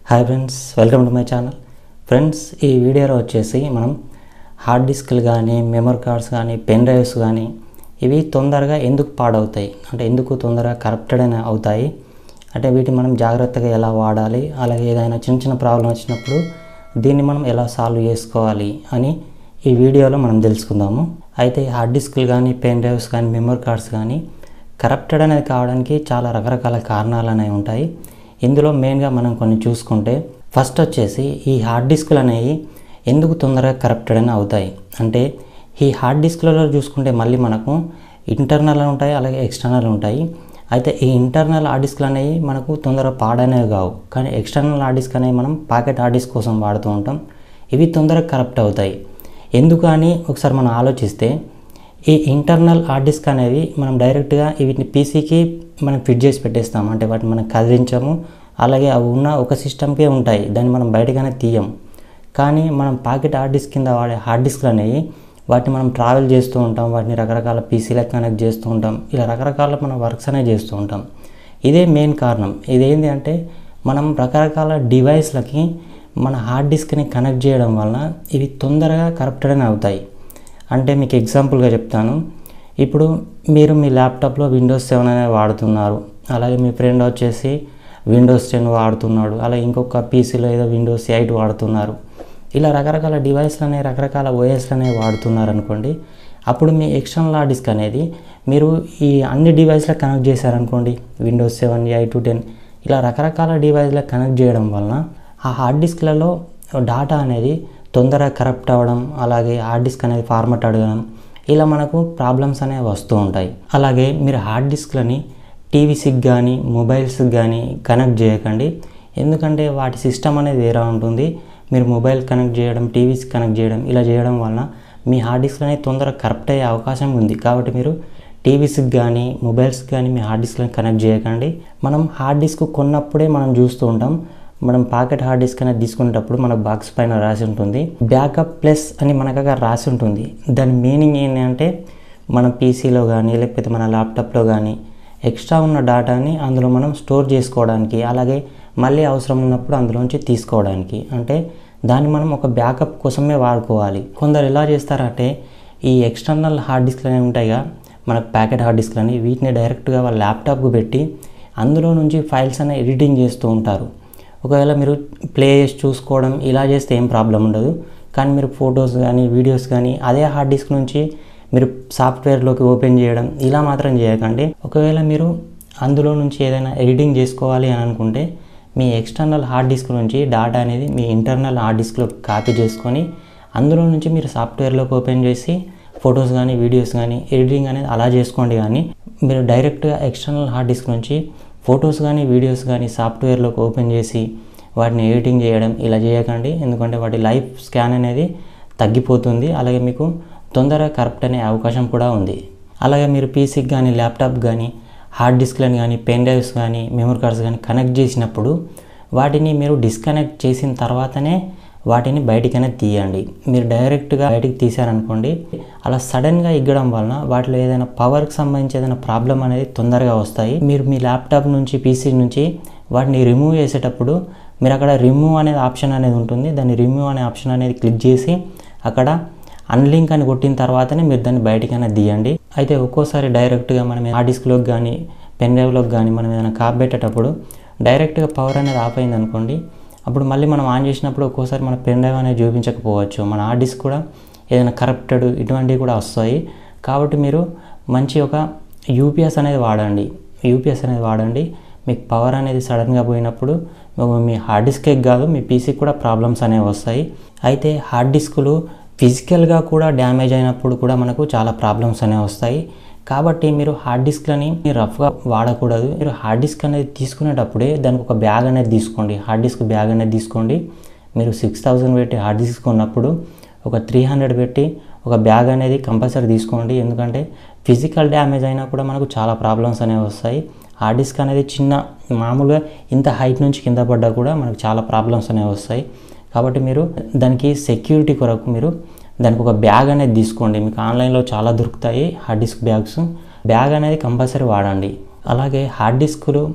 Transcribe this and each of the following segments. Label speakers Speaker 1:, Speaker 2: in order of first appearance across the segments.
Speaker 1: hi friends welcome to my channel friends ఈ వీడియోలో వచ్చేసి మనం హార్డ్ డిస్క్లు కానీ మెమరీ కార్డ్స్ కానీ పెన్ డ్రైవ్స్ కానీ ఇవి తొందరగా ఎందుకు పాడవుతాయి అంటే ఎందుకు తొందరగా కరప్టెడ్ అని అవుతాయి అంటే వీటిని మనం జాగ్రత్తగా ఎలా వాడాలి అలాగే ఏదైనా చిన్న చిన్న ప్రాబ్లం వచ్చినప్పుడు దీన్ని మనం ఎలా సాల్వ్ చేసుకోవాలి అని ఈ వీడియోలో మనం తెలుసుకుందాము అయితే ఈ హార్డ్ డిస్క్లు కానీ పెన్ డ్రైవ్స్ కానీ మెమరీ కార్డ్స్ కానీ కరప్టెడ్ అనేది కావడానికి చాలా రకరకాల కారణాలు అనేవి ఉంటాయి ఇందులో మెయిన్గా మనం కొన్ని చూసుకుంటే ఫస్ట్ వచ్చేసి ఈ హార్డ్ డిస్క్లు అనేవి ఎందుకు తొందరగా కరప్టెడ్ అని అవుతాయి అంటే ఈ హార్డ్ డిస్క్లలో చూసుకుంటే మళ్ళీ మనకు ఇంటర్నల్ ఉంటాయి అలాగే ఎక్స్టర్నల్ ఉంటాయి అయితే ఈ ఇంటర్నల్ హార్డ్ డిస్క్లు అనేవి మనకు తొందరగా పాడనేవి కావు కానీ ఎక్స్టర్నల్ హార్డ్ డిస్క్ అనేవి మనం పాకెట్ హార్డ్ డిస్క్ కోసం వాడుతూ ఉంటాం ఇవి తొందరగా కరప్ట్ అవుతాయి ఎందుకు అని ఒకసారి మనం ఆలోచిస్తే ఈ ఇంటర్నల్ హార్డ్ డిస్క్ అనేవి మనం డైరెక్ట్గా వీటిని పీసీకి మనం ఫిట్ చేసి పెట్టేస్తాం అంటే వాటిని మనం కదిలించము అలాగే అవి ఉన్న ఒక సిస్టమ్కే ఉంటాయి దాన్ని మనం బయటగానే తీయం కానీ మనం పాకెట్ హార్డ్ డిస్క్ కింద వాడే హార్డ్ డిస్క్లు అనేవి వాటిని మనం ట్రావెల్ చేస్తూ ఉంటాం వాటిని రకరకాల పీసీలకు కనెక్ట్ చేస్తూ ఉంటాం ఇలా రకరకాల మనం వర్క్స్ అనేవి చేస్తూ ఉంటాం ఇదే మెయిన్ కారణం ఇదేంటి అంటే మనం రకరకాల డివైస్లకి మన హార్డ్ డిస్క్ని కనెక్ట్ చేయడం వలన ఇవి తొందరగా కరప్టెడ్ అని అవుతాయి అంటే మీకు ఎగ్జాంపుల్గా చెప్తాను ఇప్పుడు మీరు మీ ల్యాప్టాప్లో విండోస్ సెవెన్ అనేది వాడుతున్నారు అలాగే మీ ఫ్రెండ్ వచ్చేసి విండోస్ టెన్ వాడుతున్నాడు అలాగే ఇంకొక పీసీలో ఏదో విండోస్ ఎయిట్ వాడుతున్నారు ఇలా రకరకాల డివైస్లు అనేవి రకరకాల ఓఎస్లు అనేవి వాడుతున్నారు అనుకోండి అప్పుడు మీ ఎక్స్టర్నల్ హార్డ్ డిస్క్ అనేది మీరు ఈ అన్ని డివైస్లకు కనెక్ట్ చేశారనుకోండి విండోస్ సెవెన్ ఎయిట్ టెన్ ఇలా రకరకాల డివైస్లకు కనెక్ట్ చేయడం వలన ఆ హార్డ్ డిస్క్లలో డాటా అనేది తొందరగా కరప్ట్ అవ్వడం అలాగే హార్డ్ డిస్క్ అనేది ఫార్మట్ అడగడం ఇలా మనకు ప్రాబ్లమ్స్ అనేవి వస్తూ ఉంటాయి అలాగే మీరు హార్డ్ డిస్క్లని టీవీస్కి కానీ మొబైల్స్కి కానీ కనెక్ట్ చేయకండి ఎందుకంటే వాటి సిస్టమ్ అనేది వేరే ఉంటుంది మీరు మొబైల్ కనెక్ట్ చేయడం టీవీస్ కనెక్ట్ చేయడం ఇలా చేయడం వలన మీ హార్డ్ డిస్క్ అనేది తొందరగా కరప్ట్ అయ్యే అవకాశం ఉంది కాబట్టి మీరు టీవీస్కి కానీ మొబైల్స్కి కానీ మీ హార్డ్ డిస్క్ని కనెక్ట్ చేయకండి మనం హార్డ్ డిస్క్ కొన్నప్పుడే మనం చూస్తూ ఉంటాం మనం పాకెట్ హార్డ్ డిస్క్ అనేది తీసుకునేటప్పుడు మన బాక్స్ పైన రాసి ఉంటుంది బ్యాకప్ ప్లస్ అని మనకు అక్కడ రాసి ఉంటుంది దాని మీనింగ్ ఏంటంటే మన పీసీలో కానీ లేకపోతే మన ల్యాప్టాప్లో కానీ ఎక్స్ట్రా ఉన్న డేటాని అందులో మనం స్టోర్ చేసుకోవడానికి అలాగే మళ్ళీ అవసరం ఉన్నప్పుడు అందులోంచి తీసుకోవడానికి అంటే దాన్ని మనం ఒక బ్యాకప్ కోసమే వాడుకోవాలి కొందరు ఎలా చేస్తారంటే ఈ ఎక్స్టర్నల్ హార్డ్ డిస్క్లు అనేవి ఉంటాయిగా మనకు ప్యాకెట్ హార్డ్ డిస్క్లు అని వీటిని డైరెక్ట్గా వాళ్ళ ల్యాప్టాప్కు పెట్టి అందులో నుంచి ఫైల్స్ అనేవి ఎడిటింగ్ చేస్తూ ఉంటారు ఒకవేళ మీరు ప్లే చేసి చూసుకోవడం ఇలా చేస్తే ఏం ప్రాబ్లం ఉండదు కానీ మీరు ఫొటోస్ కానీ వీడియోస్ కానీ అదే హార్డ్ డిస్క్ నుంచి మీరు సాఫ్ట్వేర్లోకి ఓపెన్ చేయడం ఇలా మాత్రం చేయకండి ఒకవేళ మీరు అందులో నుంచి ఏదైనా ఎడిటింగ్ చేసుకోవాలి అని అనుకుంటే మీ ఎక్స్టర్నల్ హార్డ్ డిస్క్ నుంచి డేటా అనేది మీ ఇంటర్నల్ హార్డ్ డిస్క్లో కాపీ చేసుకొని అందులో నుంచి మీరు సాఫ్ట్వేర్లోకి ఓపెన్ చేసి ఫొటోస్ కానీ వీడియోస్ కానీ ఎడిటింగ్ అనేది అలా చేసుకోండి కానీ మీరు డైరెక్ట్గా ఎక్స్టర్నల్ హార్డ్ డిస్క్ నుంచి ఫొటోస్ కానీ వీడియోస్ కానీ సాఫ్ట్వేర్లోకి ఓపెన్ చేసి వాటిని ఎడిటింగ్ చేయడం ఇలా చేయకండి ఎందుకంటే వాటి లైఫ్ స్కాన్ అనేది తగ్గిపోతుంది అలాగే మీకు తొందరగా కరప్ట్ అనే అవకాశం కూడా ఉంది అలాగే మీరు పీసీకి కానీ ల్యాప్టాప్ కానీ హార్డ్ డిస్క్లను కానీ పెన్ డ్రైవ్స్ కానీ మెమరీ కార్డ్స్ కానీ కనెక్ట్ చేసినప్పుడు వాటిని మీరు డిస్కనెక్ట్ చేసిన తర్వాతనే వాటిని బయటికనే తీయండి మీరు డైరెక్ట్గా బయటికి తీశారనుకోండి అలా సడన్గా ఇగ్గడం వలన వాటిలో ఏదైనా పవర్కి సంబంధించి ఏదైనా ప్రాబ్లం అనేది తొందరగా వస్తాయి మీరు మీ ల్యాప్టాప్ నుంచి పీసీ నుంచి వాటిని రిమూవ్ చేసేటప్పుడు మీరు అక్కడ రిమూవ్ అనేది ఆప్షన్ అనేది ఉంటుంది దాన్ని రిమూవ్ అనే ఆప్షన్ అనేది క్లిక్ చేసి అక్కడ అన్లింక్ అని కొట్టిన తర్వాతనే మీరు దాన్ని బయటికైనా తీయండి అయితే ఒక్కోసారి డైరెక్ట్గా మనం హార్డ్ డిస్క్లోకి కానీ పెన్ డ్రైవ్లోకి కానీ మనం ఏదైనా కాప్ పెట్టేటప్పుడు డైరెక్ట్గా పవర్ అనేది ఆఫ్ అయింది అనుకోండి అప్పుడు మళ్ళీ మనం ఆన్ చేసినప్పుడు ఒక్కోసారి మన పెన్ డ్రైవ్ అనేది చూపించకపోవచ్చు మన హార్డ్ డిస్క్ కూడా ఏదైనా కరప్టెడ్ ఇటువంటివి కూడా వస్తాయి కాబట్టి మీరు మంచి ఒక యూపీఎస్ అనేది వాడండి యూపీఎస్ అనేది వాడండి మీకు పవర్ అనేది సడన్గా పోయినప్పుడు మీ హార్డ్ డిస్కే కాదు మీ పీసీకి కూడా ప్రాబ్లమ్స్ అనేవి వస్తాయి అయితే హార్డ్ డిస్కులు ఫిజికల్గా కూడా డ్యామేజ్ అయినప్పుడు కూడా మనకు చాలా ప్రాబ్లమ్స్ అనేవి వస్తాయి కాబట్టి మీరు హార్డ్ డిస్క్లని రఫ్గా వాడకూడదు మీరు హార్డ్ డిస్క్ అనేది తీసుకునేటప్పుడే దానికి ఒక బ్యాగ్ అనేది తీసుకోండి హార్డ్ డిస్క్ బ్యాగ్ అనేది తీసుకోండి మీరు సిక్స్ థౌజండ్ పెట్టి హార్డ్ డిస్క్ కొన్నప్పుడు ఒక త్రీ హండ్రెడ్ పెట్టి ఒక బ్యాగ్ అనేది కంపల్సరీ తీసుకోండి ఎందుకంటే ఫిజికల్ డ్యామేజ్ అయినా కూడా మనకు చాలా ప్రాబ్లమ్స్ అనేవి వస్తాయి హార్డ్ డిస్క్ అనేది చిన్న మామూలుగా ఇంత హైట్ నుంచి కింద పడ్డా కూడా మనకు చాలా ప్రాబ్లమ్స్ అనేవి వస్తాయి కాబట్టి మీరు దానికి సెక్యూరిటీ కొరకు మీరు దానికి ఒక బ్యాగ్ అనేది తీసుకోండి మీకు ఆన్లైన్లో చాలా దొరుకుతాయి హార్డ్ డిస్క్ బ్యాగ్స్ బ్యాగ్ అనేది కంపల్సరీ వాడండి అలాగే హార్డ్ డిస్కులు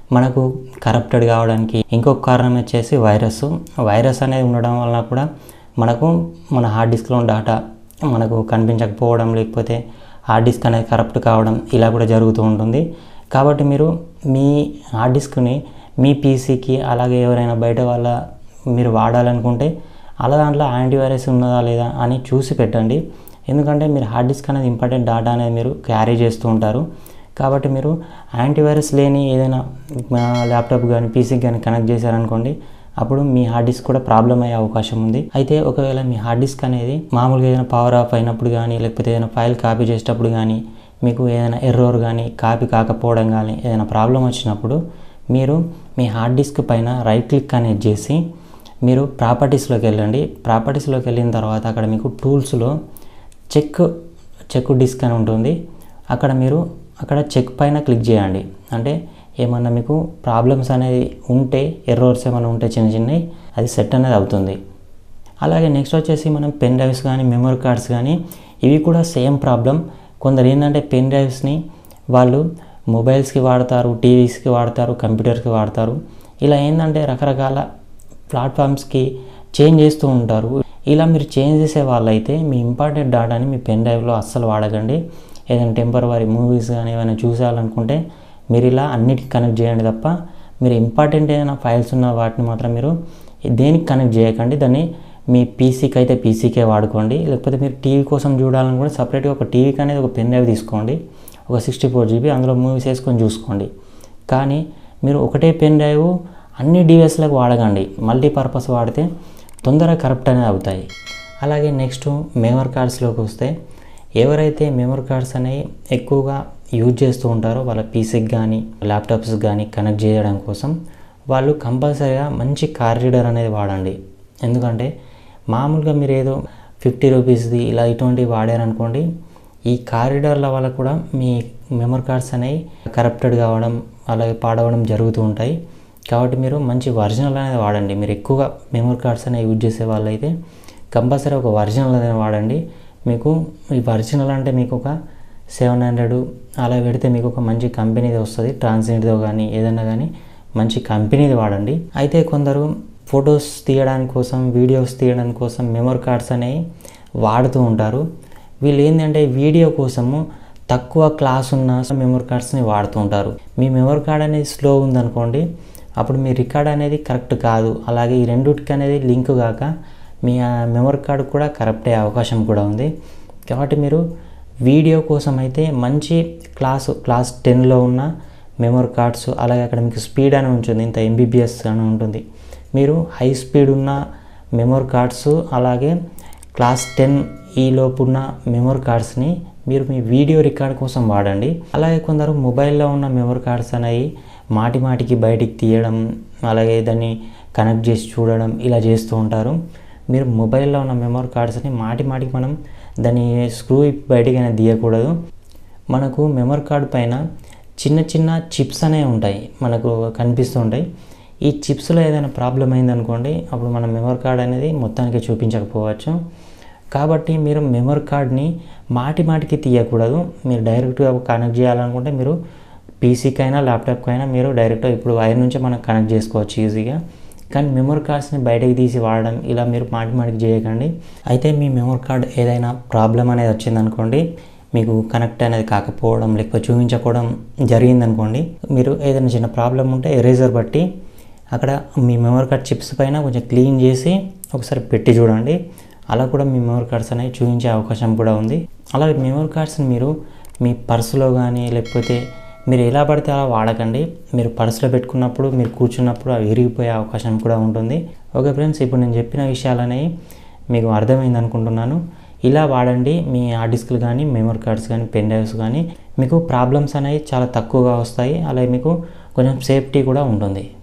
Speaker 1: మనకు కరప్టెడ్ కావడానికి ఇంకొక కారణం వచ్చేసి వైరస్ వైరస్ అనేది ఉండడం వల్ల కూడా మనకు మన హార్డ్ డిస్క్లో డేటా మనకు కనిపించకపోవడం లేకపోతే హార్డ్ డిస్క్ అనేది కరప్ట్ కావడం ఇలా కూడా జరుగుతూ ఉంటుంది కాబట్టి మీరు మీ హార్డ్ డిస్క్ని మీ పీసీకి అలాగే ఎవరైనా బయట వాళ్ళ మీరు వాడాలనుకుంటే అలా దాంట్లో యాంటీవైరస్ ఉన్నదా లేదా అని చూసి పెట్టండి ఎందుకంటే మీరు హార్డ్ డిస్క్ అనేది ఇంపార్టెంట్ డేటా అనేది మీరు క్యారీ చేస్తూ ఉంటారు కాబట్టి మీరు యాంటీవైరస్ లేని ఏదైనా ల్యాప్టాప్ కానీ పీసీకి కానీ కనెక్ట్ చేశారనుకోండి అప్పుడు మీ హార్డ్ డిస్క్ కూడా ప్రాబ్లం అయ్యే అవకాశం ఉంది అయితే ఒకవేళ మీ హార్డ్ డిస్క్ అనేది మామూలుగా ఏదైనా పవర్ ఆఫ్ అయినప్పుడు కానీ లేకపోతే ఏదైనా ఫైల్ కాపీ చేసేటప్పుడు కానీ మీకు ఏదైనా ఎర్రోర్ కానీ కాపీ కాకపోవడం కానీ ఏదైనా ప్రాబ్లం వచ్చినప్పుడు మీరు మీ హార్డ్ డిస్క్ పైన రైట్ క్లిక్ అనేది చేసి మీరు ప్రాపర్టీస్లోకి వెళ్ళండి ప్రాపర్టీస్లోకి వెళ్ళిన తర్వాత అక్కడ మీకు టూల్స్లో చెక్ చెక్ డిస్క్ అని ఉంటుంది అక్కడ మీరు అక్కడ చెక్ పైన క్లిక్ చేయండి అంటే ఏమన్నా మీకు ప్రాబ్లమ్స్ అనేది ఉంటే ఎర్రోర్స్ ఏమైనా ఉంటే చిన్న చిన్నవి అది సెట్ అనేది అవుతుంది అలాగే నెక్స్ట్ వచ్చేసి మనం పెన్ డ్రైవ్స్ కానీ మెమరీ కార్డ్స్ కానీ ఇవి కూడా సేమ్ ప్రాబ్లం కొందరు ఏంటంటే పెన్ డ్రైవ్స్ని వాళ్ళు మొబైల్స్కి వాడతారు టీవీస్కి వాడతారు కంప్యూటర్కి వాడతారు ఇలా ఏంటంటే రకరకాల ప్లాట్ఫామ్స్కి చేంజ్ చేస్తూ ఉంటారు ఇలా మీరు చేంజ్ చేసే వాళ్ళైతే మీ ఇంపార్టెంట్ డేటాని మీ పెన్ డ్రైవ్లో అస్సలు వాడకండి ఏదైనా టెంపరవరీ మూవీస్ కానీ ఏమైనా చూసాలనుకుంటే మీరు ఇలా అన్నిటికి కనెక్ట్ చేయండి తప్ప మీరు ఇంపార్టెంట్ ఏదైనా ఫైల్స్ ఉన్న వాటిని మాత్రం మీరు దేనికి కనెక్ట్ చేయకండి దాన్ని మీ పీసీకి అయితే పీసీకే వాడుకోండి లేకపోతే మీరు టీవీ కోసం చూడాలనుకుంటే సపరేట్గా ఒక టీవీకి అనేది ఒక పెన్ డ్రైవ్ తీసుకోండి ఒక సిక్స్టీ ఫోర్ జీబీ అందులో మూవీస్ వేసుకొని చూసుకోండి కానీ మీరు ఒకటే పెన్ డ్రైవ్ అన్ని డివైస్లకు వాడకండి మల్టీపర్పస్ వాడితే తొందరగా కరప్ట్ అనేది అవుతాయి అలాగే నెక్స్ట్ మెమరీ కార్డ్స్లోకి వస్తే ఎవరైతే మెమరీ కార్డ్స్ అనేవి ఎక్కువగా యూజ్ చేస్తూ ఉంటారో వాళ్ళ పీసీకి కానీ ల్యాప్టాప్స్ కానీ కనెక్ట్ చేయడం కోసం వాళ్ళు కంపల్సరీగా మంచి కార్ రీడర్ అనేది వాడండి ఎందుకంటే మామూలుగా మీరు ఏదో ఫిఫ్టీ రూపీస్ది ఇలా ఇటువంటివి వాడారనుకోండి ఈ కారిడార్ల వల్ల కూడా మీ మెమరీ కార్డ్స్ అనేవి కరప్టెడ్ కావడం అలాగే పాడవడం జరుగుతూ ఉంటాయి కాబట్టి మీరు మంచి ఒరిజినల్ అనేది వాడండి మీరు ఎక్కువగా మెమరీ కార్డ్స్ అనేవి యూజ్ చేసే వాళ్ళైతే కంపల్సరీ ఒక ఒరిజినల్ అనేది వాడండి మీకు ఈ ఒరిజినల్ అంటే మీకు ఒక సెవెన్ హండ్రెడ్ అలా పెడితే మీకు ఒక మంచి కంపెనీది వస్తుంది ట్రాన్స్జెండ్తో కానీ ఏదైనా కానీ మంచి కంపెనీది వాడండి అయితే కొందరు ఫొటోస్ తీయడానికి కోసం వీడియోస్ తీయడానికి కోసం మెమరీ కార్డ్స్ అనేవి వాడుతూ ఉంటారు వీళ్ళు ఏంటంటే వీడియో కోసము తక్కువ క్లాస్ ఉన్న మెమరీ కార్డ్స్ని వాడుతూ ఉంటారు మీ మెమరీ కార్డ్ అనేది స్లో ఉందనుకోండి అప్పుడు మీ రికార్డ్ అనేది కరెక్ట్ కాదు అలాగే ఈ రెండుటికి అనేది లింక్ కాక మీ మెమరీ కార్డు కూడా కరెక్ట్ అయ్యే అవకాశం కూడా ఉంది కాబట్టి మీరు వీడియో కోసం అయితే మంచి క్లాస్ క్లాస్ టెన్లో ఉన్న మెమరీ కార్డ్స్ అలాగే అక్కడ మీకు స్పీడ్ అని ఉంటుంది ఇంత ఎంబీబీఎస్ అని ఉంటుంది మీరు హై స్పీడ్ ఉన్న మెమరీ కార్డ్స్ అలాగే క్లాస్ టెన్ ఈ లోపు ఉన్న మెమరీ కార్డ్స్ని మీరు మీ వీడియో రికార్డ్ కోసం వాడండి అలాగే కొందరు మొబైల్లో ఉన్న మెమరీ కార్డ్స్ అనేవి మాటి మాటికి బయటికి తీయడం అలాగే దాన్ని కనెక్ట్ చేసి చూడడం ఇలా చేస్తూ ఉంటారు మీరు మొబైల్లో ఉన్న మెమరీ కార్డ్స్ని మాటి మాటికి మనం దాన్ని స్క్రూ బయటికి అనేది తీయకూడదు మనకు మెమరీ కార్డ్ పైన చిన్న చిన్న చిప్స్ అనేవి ఉంటాయి మనకు కనిపిస్తూ ఉంటాయి ఈ చిప్స్లో ఏదైనా ప్రాబ్లం అయిందనుకోండి అప్పుడు మన మెమరీ కార్డ్ అనేది మొత్తానికి చూపించకపోవచ్చు కాబట్టి మీరు మెమరీ కార్డ్ని మాటి మాటికి తీయకూడదు మీరు డైరెక్ట్గా కనెక్ట్ చేయాలనుకుంటే మీరు పీసీకైనా ల్యాప్టాప్కైనా మీరు డైరెక్ట్గా ఇప్పుడు వైర్ నుంచి మనం కనెక్ట్ చేసుకోవచ్చు ఈజీగా కానీ మెమరీ కార్డ్స్ని బయటకు తీసి వాడడం ఇలా మీరు మాటి మాటికి చేయకండి అయితే మీ మెమరీ కార్డ్ ఏదైనా ప్రాబ్లం అనేది వచ్చిందనుకోండి మీకు కనెక్ట్ అనేది కాకపోవడం లేకపోతే చూపించకపోవడం జరిగిందనుకోండి మీరు ఏదైనా చిన్న ప్రాబ్లం ఉంటే ఎరేజర్ బట్టి అక్కడ మీ మెమరీ కార్డ్ చిప్స్ పైన కొంచెం క్లీన్ చేసి ఒకసారి పెట్టి చూడండి అలా కూడా మీ మెమరీ కార్డ్స్ అనేవి చూపించే అవకాశం కూడా ఉంది అలాగే మెమరీ కార్డ్స్ని మీరు మీ పర్సులో కానీ లేకపోతే మీరు ఎలా పడితే అలా వాడకండి మీరు పర్సులో పెట్టుకున్నప్పుడు మీరు కూర్చున్నప్పుడు అవి విరిగిపోయే అవకాశం కూడా ఉంటుంది ఓకే ఫ్రెండ్స్ ఇప్పుడు నేను చెప్పిన విషయాలనేవి మీకు అర్థమైంది అనుకుంటున్నాను ఇలా వాడండి మీ హార్డ్ డిస్క్లు కానీ మెమరీ కార్డ్స్ కానీ పెన్ డ్రైవ్స్ కానీ మీకు ప్రాబ్లమ్స్ అనేవి చాలా తక్కువగా వస్తాయి అలాగే మీకు కొంచెం సేఫ్టీ కూడా ఉంటుంది